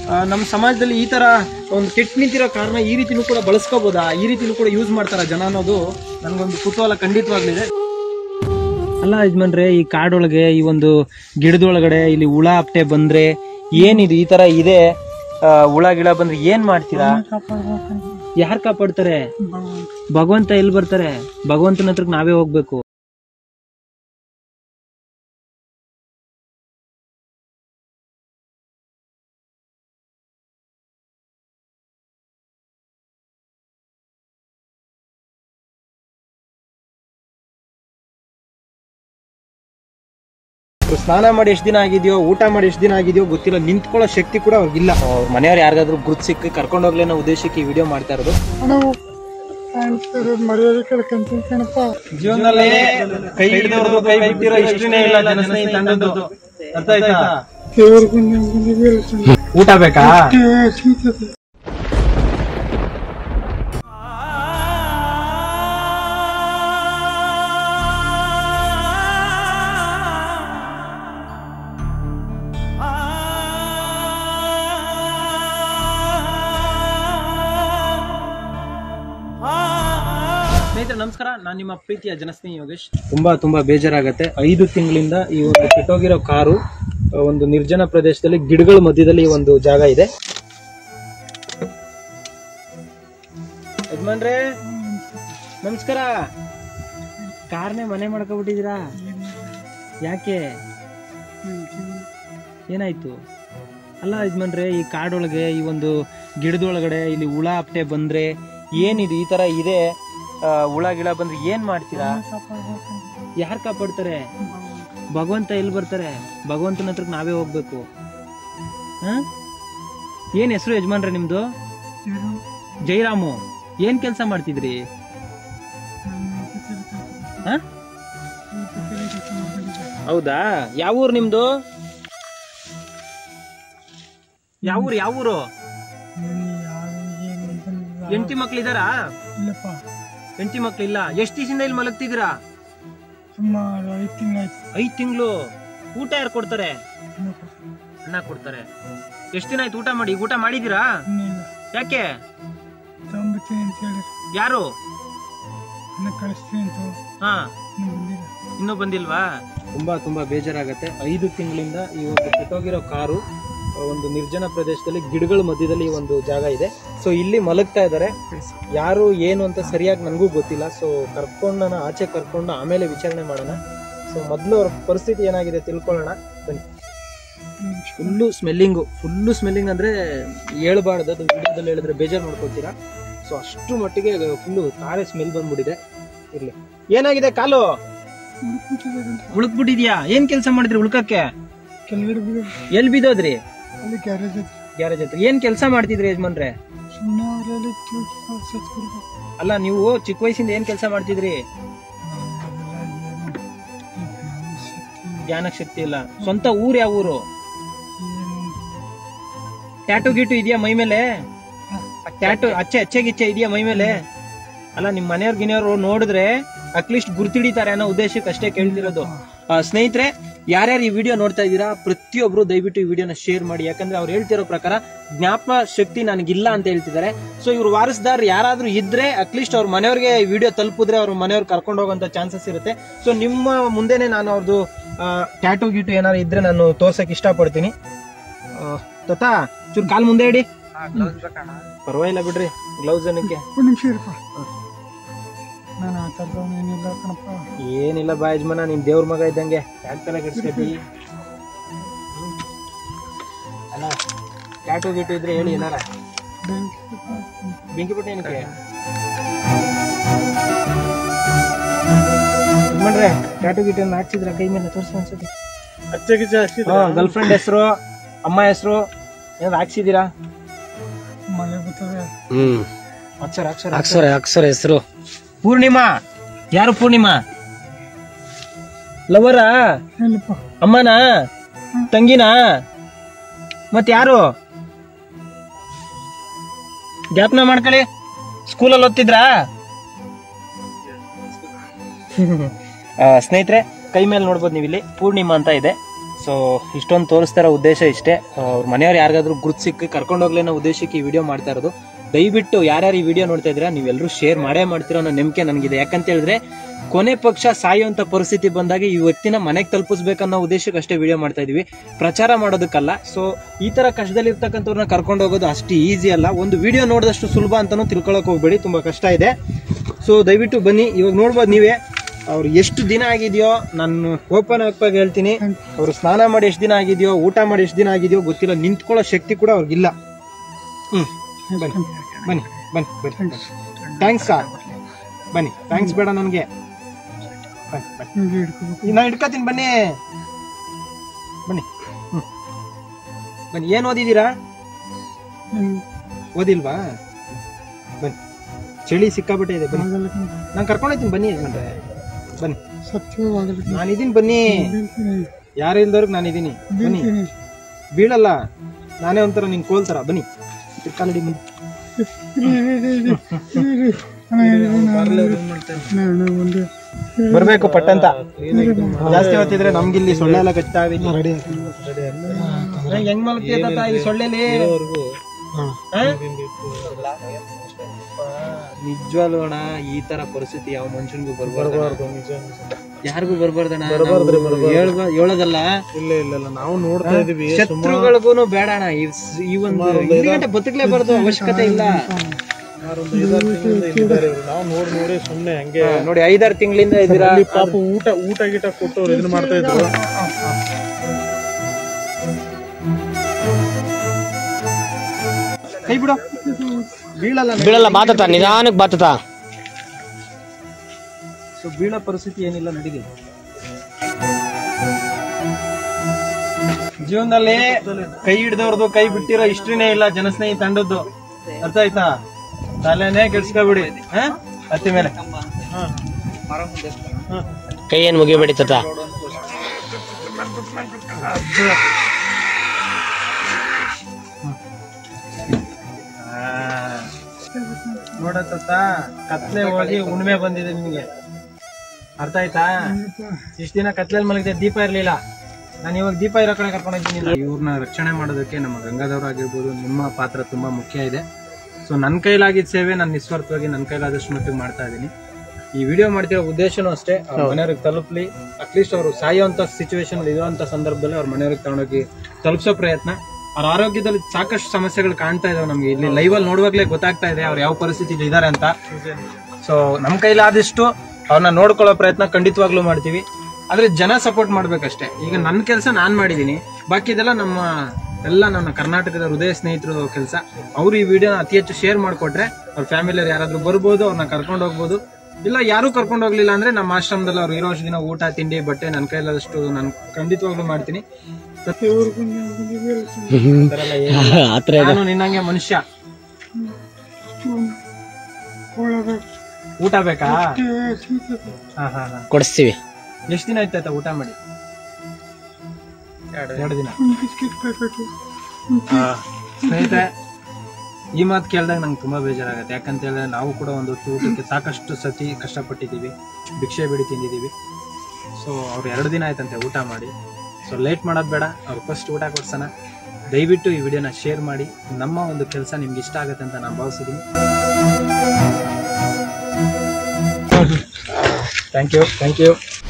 ನಮ್ಮ ಸಮಾಜದಲ್ಲಿ ಈ ತರ ಒಂದು ಕೆಟ್ಟ ನಿಂತಿರೋ ಕಾರಣ ಈ ರೀತಿನೂ ಕೂಡ ಬಳಸ್ಕೋಬೋದಾ ಈ ರೀತಿನೂ ಕೂಡ ಯೂಸ್ ಮಾಡ್ತಾರ ಜನ ಅನ್ನೋದು ನನಗೊಂದು ಕುತೂಹಲ ಖಂಡಿತವಾಗ್ಲಿದೆ ಅಲ್ಲ ಯಜಮಾನ್ರೆ ಈ ಕಾಡೊಳಗೆ ಈ ಒಂದು ಗಿಡದೊಳಗಡೆ ಇಲ್ಲಿ ಹುಳ ಅಪ್ಟೆ ಬಂದ್ರೆ ಏನಿದು ಈ ತರ ಇದೆ ಆ, ಹುಳ ಗಿಳ ಬಂದ್ರೆ ಏನ್ ಮಾಡ್ತೀರಾ ಯಾರು ಕಾಪಾಡ್ತಾರೆ ಭಗವಂತ ಎಲ್ಲಿ ಬರ್ತಾರೆ ಭಗವಂತನ ಹತ್ರಕ್ಕೆ ನಾವೇ ಹೋಗ್ಬೇಕು ಅವ್ರು ಸ್ನಾನ ಮಾಡಿ ಎಷ್ಟು ದಿನ ಆಗಿದೆಯೋ ಊಟ ಮಾಡಿ ಎಷ್ಟು ದಿನ ಆಗಿದೆಯೋ ಗೊತ್ತಿಲ್ಲ ನಿಂತ್ಕೊಳ್ಳೋ ಶಕ್ತಿ ಕೂಡ ಅವ್ರಿಗಿಲ್ಲ ಅವ್ರ ಮನೆಯವ್ರು ಯಾರಿಗಾದ್ರೂ ಗುರುತು ಸಿಕ್ಕಿ ಕರ್ಕೊಂಡು ಹೋಗ್ಲಿ ಅನ್ನೋ ಉದ್ದೇಶಕ್ಕೆ ಈ ವಿಡಿಯೋ ಮಾಡ್ತಾ ಇರೋದು ಮರ್ಯಾದೆ ಕಳ್ಕೊಂತೀನಿ ಕಣಪ್ಪ ಜೀವನದಲ್ಲಿ ಕೈ ಹಿಡಿದವ್ರದ್ದು ಕೈ ಬಿಟ್ಟಿರೋ ಇಷ್ಟನೇ ಇಲ್ಲ ಜನಸ್ನೇಹಿ ತಂಡದ್ದು ಅರ್ಥ ಆಯ್ತಾ ದೇವ್ರಿಗೂ ನಿಮ್ಗೆ ಊಟ ಬೇಕಾ ಸಿಗ್ತದೆ ಸ್ನೇಹಿತರೆ ನಮಸ್ಕಾರ ನಾನು ನಿಮ್ಮ ಪ್ರೀತಿಯ ಜನಸ್ನೇಹಿ ಯೋಗೇಶ್ ತುಂಬಾ ತುಂಬಾ ಬೇಜಾರಾಗತ್ತೆ ಐದು ತಿಂಗಳಿಂದ ಈ ಒಂದು ಕೆಟ್ಟೋಗಿರೋ ಕಾರು ಆ, ಒಂದು ನಿರ್ಜನ ಪ್ರದೇಶದಲ್ಲಿ ಗಿಡಗಳ ಮಧ್ಯದಲ್ಲಿ ಈ ಒಂದು ಜಾಗ ಇದೆ ಯಜಮಾನ್ರೆ ನಮಸ್ಕಾರ ಕಾರ್ನೇ ಮನೆ ಮಾಡ್ಕೊಬಿಟ್ಟಿದ್ದೀರಾ ಯಾಕೆ ಏನಾಯ್ತು ಅಲ್ಲ ಯಜಮಾನ್ರೆ ಈ ಕಾಡೊಳಗೆ ಈ ಒಂದು ಗಿಡದೊಳಗಡೆ ಇಲ್ಲಿ ಹುಳ ಅಪ್ಟೆ ಬಂದ್ರೆ ಏನಿದು ಈ ತರ ಇದೆ ಆ, ಹುಳ ಗಿಳ ಬಂದ್ರೆ ಏನ್ ಮಾಡ್ತೀರಾ ಯಾರು ಕಾಪಾಡ್ತಾರೆ ಭಗವಂತ ಎಲ್ಲಿ ಬರ್ತಾರೆ ಭಗವಂತನ ಹತ್ರಕ್ಕೆ ನಾವೇ ಹೋಗ್ಬೇಕು ಹ? ಏನ್ ಹೆಸರು ಯಜಮಾನ್ರೆ ನಿಮ್ದು ಜೈರಾಮು ಏನ್ ಕೆಲಸ ಮಾಡ್ತಿದ್ರಿ ಹ? ಹೌದಾ ಯಾವ ಊರು ನಿಮ್ದು ಯಾವ ಊರು ಯಾವ ಊರು ಹೆಂಡತಿ ಮಕ್ಳಿದಾರಾ ಇಲ್ಲಪ್ಪ ಹೆಂಡತಿ ಮಕ್ಳಿಲ್ಲ ಎಷ್ಟ್ ದಿವಸದಿಂದ ಇಲ್ಲಿ ಮಲಗ್ತಿದ್ದೀರಾ ಸುಮಾರು ಐದು ತಿಂಗಳಾಯ್ತು ಐದ್ ತಿಂಗಳು ಊಟ ಯಾರು ಕೊಡ್ತಾರೆ ಅಣ್ಣ ಕೊಡ್ತಾರೆ ಎಷ್ಟ್ ದಿನ ಆಯ್ತು ಊಟ ಮಾಡಿ ಊಟ ಮಾಡಿದೀರಾ ಇನ್ನಿಲ್ಲ ಯಾಕೆ ತಗೊಂಬತ್ತೀನಿ ಅಂತ ಹೇಳಿ ಯಾರು ಅನ್ನ ಕಳಿಸ್ತೀನಿ ಅಂತ ಹಾ ಇನ್ನೂ ಬಂದಿಲ್ಲ ಇನ್ನೂ ಬಂದಿಲ್ವಾ ತುಂಬಾ ತುಂಬಾ ಬೇಜಾರಾಗತ್ತೆ ಐದು ತಿಂಗಳಿಂದ ಈ ಒಂದು ಕೆಟ್ಟೋಗಿರೋ ಕಾರು ಆ, ಒಂದು ನಿರ್ಜನ ಪ್ರದೇಶದಲ್ಲಿ ಗಿಡಗಳ ಮಧ್ಯದಲ್ಲಿ ಈ ಒಂದು ಜಾಗ ಇದೆ ಸೊ ಇಲ್ಲಿ ಮಲಗ್ತಾ ಇದ್ದಾರೆ ಯಾರು ಏನು ಅಂತ ಸರಿಯಾಗಿ ನನಗೂ ಗೊತ್ತಿಲ್ಲ ಸೊ ಕರ್ಕೊಂಡು ನಾನು ಆಚೆ ಕರ್ಕೊಂಡು ಆಮೇಲೆ ವಿಚಾರಣೆ ಮಾಡೋಣ ಸೊ ಮೊದಲು ಅವ್ರ ಪರಿಸ್ಥಿತಿ ಏನಾಗಿದೆ ತಿಳ್ಕೊಳ್ಳೋಣ ಬನ್ನಿ ಫುಲ್ಲು ಸ್ಮೆಲ್ಲಿಂಗು ಫುಲ್ಲು ಸ್ಮೆಲ್ಲಿಂಗ್ ಅಂದ್ರೆ ಹೇಳ್ಬಾರ್ದು ಅದು ವಿಡಿಯೋದಲ್ಲಿ ಹೇಳಿದ್ರೆ ಬೇಜಾರು ಮಾಡ್ಕೊತೀರಾ ಸೊ ಅಷ್ಟು ಮಟ್ಟಿಗೆ ಫುಲ್ಲು ಖಾರೆ ಸ್ಮೆಲ್ ಬಂದ್ಬಿಟ್ಟಿದೆ ಇರ್ಲಿ ಏನಾಗಿದೆ ಕಾಲು ಉಳುಕ್ಬಿಟ್ಟಿದ್ಯಾ ಏನ್ ಕೆಲಸ ಮಾಡಿದ್ರಿ ಉಳ್ಕಕ್ಕೆ ಕೆಳಗಡೆ ಬಿಡು ಎಲ್ ಬಿದ್ದೋದ್ರಿ ಅಲ್ಲಿ ಗ್ಯಾರೇಜ್ ಹತ್ರ ಗ್ಯಾರೇಜ್ ಹತ್ರ ಏನ್ ಕೆಲಸ ಮಾಡ್ತಿದ್ರಿ ಯಜಮಾನ್ರೆ ಸುಮ್ಮನೆ ಅವರಲ್ಲಿ ಸತ್ಕೊಡ್ಬೇಕು ಅಲ್ಲ ನೀವು ಚಿಕ್ಕ ವಯಸ್ಸಿಂದ ಏನ್ ಕೆಲಸ ಮಾಡ್ತಿದ್ರಿ ಜ್ಞಾನ ಶಕ್ತಿ ಇಲ್ಲ ಸ್ವಂತ ಊರ್ ಯಾವ ಊರು ಟ್ಯಾಟು ಗೀಟು ಇದೆಯಾ ಮೈ ಮೇಲೆ ಟ್ಯಾಟು ಅಚ್ಚೆ ಅಚ್ಚೆ ಗಿಚ್ಚೆ ಇದೆಯಾ ಮೈ ಮೇಲೆ ಅಲ್ಲ ನಿಮ್ ಮನೆಯವ್ರ ಗಿನೆಯವ್ರು ನೋಡಿದ್ರೆ ಅಟ್ಲೀಸ್ಟ್ ಗುರ್ತಿಡಿತಾರೆ ಅನ್ನೋ ಉದ್ದೇಶಕ್ಕೆ ಅಷ್ಟೇ ಕೇಳ್ತಿರೋದು ಆ, ಸ್ನೇಹಿತರೆ ಯಾರ್ಯಾರು ಈ ವಿಡಿಯೋ ನೋಡ್ತಾ ಇದ್ದೀರಾ ಪ್ರತಿಯೊಬ್ರು ದಯವಿಟ್ಟು ಈ ವಿಡಿಯೋನ ಶೇರ್ ಮಾಡಿ ಯಾಕಂದ್ರೆ ಅವ್ರು ಹೇಳ್ತಿರೋ ಪ್ರಕಾರ ಜ್ಞಾಪಕ ಶಕ್ತಿ ನನಗಿಲ್ಲ ಅಂತ ಹೇಳ್ತಿದ್ದಾರೆ ಸೊ ಇವ್ರು ವಾರಸ್ದಾರ್ ಯಾರಾದ್ರೂ ಇದ್ರೆ ಅಟ್ಲೀಸ್ಟ್ ಅವ್ರ ಮನೆಯವ್ರಿಗೆ ಈ ವಿಡಿಯೋ ತಲುಪಿದ್ರೆ ಅವ್ರ ಮನೆಯವ್ರು ಕರ್ಕೊಂಡು ಹೋಗುವಂತ ಚಾನ್ಸಸ್ ಇರುತ್ತೆ ಸೊ ನಿಮ್ಮ ಮುಂದೆನೆ ನಾನು ಅವ್ರದ್ದು ಟ್ಯಾಟು ಗೀಟು ಏನಾದ್ರು ಇದ್ರೆ ನಾನು ತೋರ್ಸಕ್ ಇಷ್ಟಪಡ್ತೀನಿ ಆ, ತಾತ ಚೂರು ಕಾಲ್ ಮುಂದೆ ಇಡಿ ಪರವಾಗಿಲ್ಲ ಬಿಡ್ರಿ ಗ್ಲೌಸ್ ಏನಕ್ಕೆ ಒಂದು ನಿಮಿಷ ಇರಪ್ಪ ನಾನು ಆ ಥರದವನು ಏನಿಲ್ಲ ಕಣಪ್ಪ ಏನಿಲ್ಲ ಬಾ ಯಜಮಾನ ನಿನ್ ದೇವ್ರ ಮಗ ಇದ್ದಂಗೆ ಯಾಕೆ ತಲೆ ಕೆಡ್ಸ್ಕೊತಿ ಅಲ್ಲ ಟ್ಯಾಟು ಗೀಟು ಇದ್ರೆ ಹೇಳಿ ಏನಾರ ಬೆಂಕಿ ಪಟ್ಟಿ ಏನಕ್ಕೆ ಯಜಮಾನ್ರೆ ಟ್ಯಾಟು ಗೀಟು ಏನ್ ಹಾಕ್ಸಿದ್ರ ಕೈ ಮೇಲೆ ತೋರಿಸಿ ಅನ್ಸುತ್ತೆ ಅಚ್ಚಗೆ ಜಾಸ್ತಿ ಗರ್ಲ್ ಫ್ರೆಂಡ್ ಹೆಸರು ಅಮ್ಮ ಹೆಸರು ಏನಾದ್ರು ಹಾಕ್ಸಿದೀರಾ ಮಳೆ ಬರ್ತದೆ ಹ್ಮ್ ಅಕ್ಷರ ಅಕ್ಷರ ಅಕ್ಷರ ಅಕ್ಷರ ಹೆಸರು ಪೂರ್ಣಿಮಾ ಯಾರು ಪೂರ್ಣಿಮಾ ಲವರಾ ಇಲ್ಲಪ್ಪ ಅಮ್ಮನಾ ತಂಗಿನಾ ಮತ್ ಯಾರು ಜ್ಞಾಪನ ಮಾಡ್ಕೊಳ್ಳಿ ಸ್ಕೂಲಲ್ಲಿ ಓದ್ತಿದ್ರಾ ಆ, ಸ್ನೇಹಿತರೆ ಕೈ ಮೇಲೆ ನೋಡ್ಬೋದು ನೀವು ಇಲ್ಲಿ ಪೂರ್ಣಿಮಾ ಅಂತ ಇದೆ ಸೊ ಇಷ್ಟೊಂದು ತೋರಿಸ್ತಾ ಇರೋ ಉದ್ದೇಶ ಇಷ್ಟೇ ಅವ್ರ ಮನೆಯವ್ರು ಯಾರಿಗಾದ್ರೂ ಗುರುತು ಸಿಕ್ಕಿ ಕರ್ಕೊಂಡೋಗ್ಲಿ ಅನ್ನೋ ಉದ್ದೇಶಕ್ಕೆ ಈ ವಿಡಿಯೋ ಮಾಡ್ತಾ ಇರೋದು ದಯವಿಟ್ಟು ಯಾರ್ಯಾರು ಈ ವಿಡಿಯೋ ನೋಡ್ತಾ ಇದ್ದೀರಾ ನೀವೆಲ್ಲರೂ ಶೇರ್ ಮಾಡೇ ಮಾಡ್ತಿರೋ ಅನ್ನೋ ನಂಬಿಕೆ ನನಗಿದೆ ಯಾಕಂತ ಹೇಳಿದ್ರೆ ಕೊನೆ ಪಕ್ಷ ಸಾಯುವಂತ ಪರಿಸ್ಥಿತಿ ಬಂದಾಗ ಈ ವ್ಯಕ್ತಿನ ಮನೆಗೆ ತಲುಪಿಸ್ಬೇಕನ್ನೋ ಉದ್ದೇಶಕ್ಕೆ ಅಷ್ಟೇ ವಿಡಿಯೋ ಮಾಡ್ತಾ ಇದೀವಿ ಪ್ರಚಾರ ಮಾಡೋದಕ್ಕಲ್ಲ ಸೊ ಈ ತರ ಕಷ್ಟದಲ್ಲಿ ಇರ್ತಕ್ಕಂಥವ್ರನ್ನ ಕರ್ಕೊಂಡು ಹೋಗೋದು ಅಷ್ಟು ಈಸಿ ಅಲ್ಲ ಒಂದು ವಿಡಿಯೋ ನೋಡಿದಷ್ಟು ಸುಲಭ ಅಂತಾನು ತಿಳ್ಕೊಳಕ್ ಹೋಗ್ಬೇಡಿ ತುಂಬಾ ಕಷ್ಟ ಇದೆ ಸೊ ದಯವಿಟ್ಟು ಬನ್ನಿ ಇವಾಗ ನೋಡ್ಬೋದು ನೀವೇ ಅವ್ರು ಎಷ್ಟು ದಿನ ಆಗಿದೆಯೋ ನಾನು ಓಪನ್ ಹಾಕ್ವಾಗ ಹೇಳ್ತೀನಿ ಅವ್ರು ಸ್ನಾನ ಮಾಡಿ ಎಷ್ಟು ದಿನ ಆಗಿದೆಯೋ ಊಟ ಮಾಡಿ ಎಷ್ಟು ದಿನ ಆಗಿದೆಯೋ ಗೊತ್ತಿಲ್ಲ ನಿಂತ್ಕೊಳ್ಳೋ ಶಕ್ತಿ ಕೂಡ ಅವ್ರಿಗಿಲ್ಲ ಹ್ಮ್ ಬನ್ನಿ ಬನ್ನಿ ಬನ್ನಿ ಬನ್ನಿ ಥ್ಯಾಂಕ್ಸ್ ಸರ್ ಬನ್ನಿ ಥ್ಯಾಂಕ್ಸ್ ಬೇಡ ನನಗೆ ಬನ್ನಿ ಬನ್ನಿ ಹಿಂಗೆ ಹಿಡ್ಕೋಬೇಕು ಈಗ ನಾ ಇಟ್ಕೋತೀನಿ ಬನ್ನಿ ಬನ್ನಿ ಹ್ಮ್ ಬನ್ನಿ ಏನು ಓದಿದ್ದೀರಾ ಹಿಂಗೆ ಓದಿಲ್ವಾ ಬನ್ನಿ ಚಳಿ ಸಿಕ್ಕಾಬಿಟ್ಟೆ ಇದೆ ಬನ್ನಿ ಆಗಲ್ಲ ಕಣೋ. ನಾನು ಕರ್ಕೊಂಡೋಗ್ತೀನಿ ಬನ್ನಿ ಯಜಮಾನ್ರೆ ಬನ್ನಿ ಸತ್ಯವಾಗಲ್ಲ ಕಣೋ. ನಾನಿದ್ದೀನಿ ಬನ್ನಿ ಬೀಳ್ತೀನಿ ಯಾರು ಇಲ್ದವ್ರಿಗೆ ನಾನಿದ್ದೀನಿ ಬನ್ನಿ ಬೀಳ್ತೀನಿ ಬೀಳಲ್ಲ ನಾನೇ ಒಂಥರ ನಿಂಗೆ ಕೋಲ್ತರ ಬನ್ನಿ ಕಾಲಡಿ ಮುಂದೆ ಒಂದು ಬರ್ಬೇಕು ಪಟ್ಟಂತ ಜಾಸ್ತಿ ಹೊತ್ತಿದ್ರೆ ನಮ್ಗಿಲ್ಲಿ ಸೊಳ್ಳೆ ಎಲ್ಲ ಕಚ್ಚಾವಿ ಹೆಂಗ್ ಮಲ್ತೀಯ ತಾತ ಈ ಸೊಳ್ಳೆಲಿ ಆ? ನಿಜವಾಗ್ಲೂ ಅಣ್ಣ ಈ ತರ ಪರಿಸ್ಥಿತಿ ಯಾವ ಮನುಷ್ಯನ್ಗೂ ಬರ್ಬಾರ್ದು ಯಾರಿಗೂ ಬರ್ಬಾರ್ದಣ್ಣ ನಾವು ಹೇಳ್ಬ- ಹೇಳೋದಲ್ಲ ಇಲ್ಲ ಇಲ್ಲ ಇಲ್ಲ ನಾವು ನೋಡ್ತಾ ಇದೀವಿ ಶತ್ರುಗಳಿಗೂ ಬೇಡ ಅಣ್ಣ ಈ ಸ್- ಈ ಒಂದು ಇಲ್ಲಿ ಗಂಟೆ ಬದುಕಲೇಬಾರ್ದು ಅವಶ್ಯಕತೆ ಇಲ್ಲ ಸುಮಾರೊಂದು ಐದಾರು ತಿಂಗಳಿಂದ ಇಲ್ಲಿದ್ದಾರೆ ಇವ್ರು. ನಾವು ನೋಡಿ ನೋಡಿ ಸುಮ್ನೆ ಹಂಗೆ ಹಾ, ನೋಡಿ ಐದಾರು ತಿಂಗಳಿಂದ ಇದ್ದೀರಾ ಅಲ್ಲಿ ಪಾಪ ಊಟ ಊಟ ಗೀಟ ಕೊಟ್ಟು ಅವ್ರು ಇದನ್ನ ಮಾಡ್ತಾ ಇದ್ರು ಕೈ ಬಿಡು ಬೀಳಲ್ಲ ಬೀಳಲ್ಲ ಬಾತತ ನಿಧಾನಕ್ಕೆ ಬಾತತ ಸೊ ಬೀಳೋ ಪರಿಸ್ಥಿತಿ ಏನಿಲ್ಲ ನಡೀಲಿ ಜೀವನದಲ್ಲಿ ಕೈ ಹಿಡ್ದವ್ರದ್ದು ಕೈ ಬಿಟ್ಟಿರೋ ಹಿಸ್ಟ್ರಿನೇ ಇಲ್ಲ ಜನಸ್ನೇಹಿ ತಂಡದ್ದು ಅರ್ಥ ಆಯ್ತಾ ತಲೆನೇ ಕೆಡ್ಸ್ಕೊಬಿಡಿ ಹಾ ಹತ್ತಿ ಮೇಲೆ ಕೈ ಏನ್ ಮುಗಿಬೇಡಿ ತಾತ ನೋಡತ್ತ ಕತ್ಲೆ ಹೋಗಿ ಉಣ್ಮೆ ಬಂದಿದೆ ನಿಮಗೆ ಅರ್ಥ ಆಯ್ತಾ ಇಷ್ಟ ದಿನ ಕತ್ಲೆಲ್ ಮಲಗಿದೆ ದೀಪ ಇರ್ಲಿಲ್ಲ ನಾನು ಇವಾಗ ದೀಪ ಇರೋ ಕಡೆ ಕರ್ಕೊಂಡು ಹೋಗ್ತೀನಿ ಇವ್ರನ್ನ ರಕ್ಷಣೆ ಮಾಡೋದಕ್ಕೆ ನಮ್ಮ ಗಂಗಾಧವ್ರ ಆಗಿರ್ಬೋದು ನಿಮ್ಮ ಪಾತ್ರ ತುಂಬಾ ಮುಖ್ಯ ಇದೆ ಸೊ ನನ್ನ ಕೈಲಾಗಿದ್ದ ಸೇವೆ ನಾನು ನಿಸ್ವಾರ್ಥವಾಗಿ ನನ್ನ ಕೈಲಾದಷ್ಟು ಮಟ್ಟಿಗೆ ಮಾಡ್ತಾ ಇದ್ದೀನಿ ಈ ವಿಡಿಯೋ ಮಾಡ್ತಿರೋ ಉದ್ದೇಶನೂ ಅಷ್ಟೇ ಅವ್ರ ಮನೆಯವ್ರಿಗೆ ತಲುಪಲಿ ಅಟ್ಲೀಸ್ಟ್ ಅವರು ಸಾಯುವಂತ ಸಿಚುವೇಶನ್ ಇರುವಂತ ಸಂದರ್ಭದಲ್ಲಿ ಅವ್ರ ಮನೆಯವ್ರಿಗೆ ತಗೊಂಡೋಗಿ ತಲುಪಿಸೋ ಪ್ರಯತ್ನ ಅವ್ರ ಆರೋಗ್ಯದಲ್ಲಿ ಸಾಕಷ್ಟು ಸಮಸ್ಯೆಗಳು ಕಾಣ್ತಾ ಇದಾವೆ ನಮ್ಗೆ ಇಲ್ಲಿ ಲೈವ್ ಅಲ್ಲಿ ನೋಡುವಾಗ್ಲೇ ಗೊತ್ತಾಗ್ತಾ ಇದೆ ಅವ್ರು ಯಾವ ಪರಿಸ್ಥಿತಿಲಿ ಇದ್ದಾರೆ ಅಂತ ಸೊ ನಮ್ಮ ಕೈಲಾದಷ್ಟು ಅವ್ರನ್ನ ನೋಡ್ಕೊಳ್ಳೋ ಪ್ರಯತ್ನ ಖಂಡಿತವಾಗ್ಲೂ ಮಾಡ್ತೀವಿ ಆದ್ರೆ ಜನ ಸಪೋರ್ಟ್ ಮಾಡ್ಬೇಕಷ್ಟೇ ಈಗ ನನ್ನ ಕೆಲಸ ನಾನ್ ಮಾಡಿದೀನಿ ಬಾಕಿದೆಲ್ಲ ನಮ್ಮ ಎಲ್ಲ ನನ್ನ ಕರ್ನಾಟಕದ ಹೃದಯ ಸ್ನೇಹಿತರು ಕೆಲಸ ಅವ್ರು ಈ ವಿಡಿಯೋನ ಅತಿ ಹೆಚ್ಚು ಶೇರ್ ಮಾಡ್ಕೊಟ್ರೆ ಅವ್ರ ಫ್ಯಾಮಿಲಿಯವ್ರು ಯಾರಾದ್ರೂ ಬರ್ಬೋದು ಅವ್ರನ್ನ ಕರ್ಕೊಂಡು ಹೋಗ್ಬೋದು ಇಲ್ಲ ಯಾರು ಕರ್ಕೊಂಡು ಹೋಗ್ಲಿಲ್ಲ ಅಂದ್ರೆ ನಮ್ಮ ಆಶ್ರಮದಲ್ಲಿ ಅವ್ರು ಇರೋ ಅಷ್ಟು ದಿನ ಊಟ ತಿಂಡಿ ಬಟ್ಟೆ ನನ್ನ ಕೈಲಾದಷ್ಟು ನಾನು ಖಂಡಿತವಾಗ್ಲೂ ಮಾಡ್ತೀನಿ ಆ ಥರ ಎಲ್ಲ ಏನಿಲ್ಲ. ಆತರ ನಾನು ನಿನ್ನಂಗೆ ಮನುಷ್ಯ ಊಟ ಬೇಕಾ ಹಾ ಹಾ ಹಾ ಕೊಡಿಸ್ತೀವಿ ಎಷ್ಟು ದಿನ ಆಯ್ತಾಯ್ತಾ ಊಟ ಮಾಡಿ ಎರಡು ದಿನ ಸ್ನೇಹಿತರೆ ಈ ಮಾತು ಕೇಳಿದಾಗ ನಂಗೆ ತುಂಬಾ ಬೇಜಾರಾಗುತ್ತೆ ಯಾಕಂತ ಹೇಳಿದ್ರೆ ನಾವು ಕೂಡ ಒಂದು ಹೊತ್ತು ಊಟಕ್ಕೆ ಸಾಕಷ್ಟು ಸತಿ ಕಷ್ಟಪಟ್ಟಿದ್ದೀವಿ ಭಿಕ್ಷೆ ಬಿಡಿ ತಿಂದಿದ್ದೀವಿ ಸೊ ಅವ್ರು ಎರಡು ದಿನ ಆಯ್ತಂತೆ ಊಟ ಮಾಡಿ ಸೊ ಲೇಟ್ ಮಾಡೋದು ಬೇಡ ಅವ್ರು ಫಸ್ಟ್ ಊಟ ಕೊಡ್ಸೋಣ ದಯವಿಟ್ಟು ಈ ವಿಡಿಯೋನ ಶೇರ್ ಮಾಡಿ ನಮ್ಮ ಒಂದು ಕೆಲಸ ನಿಮ್ಗೆ ಇಷ್ಟ ಆಗುತ್ತೆ ಅಂತ ನಾನು ಭಾವಿಸಿದ್ದೀನಿ ಥ್ಯಾಂಕ್ ಯು ಥ್ಯಾಂಕ್ ಯು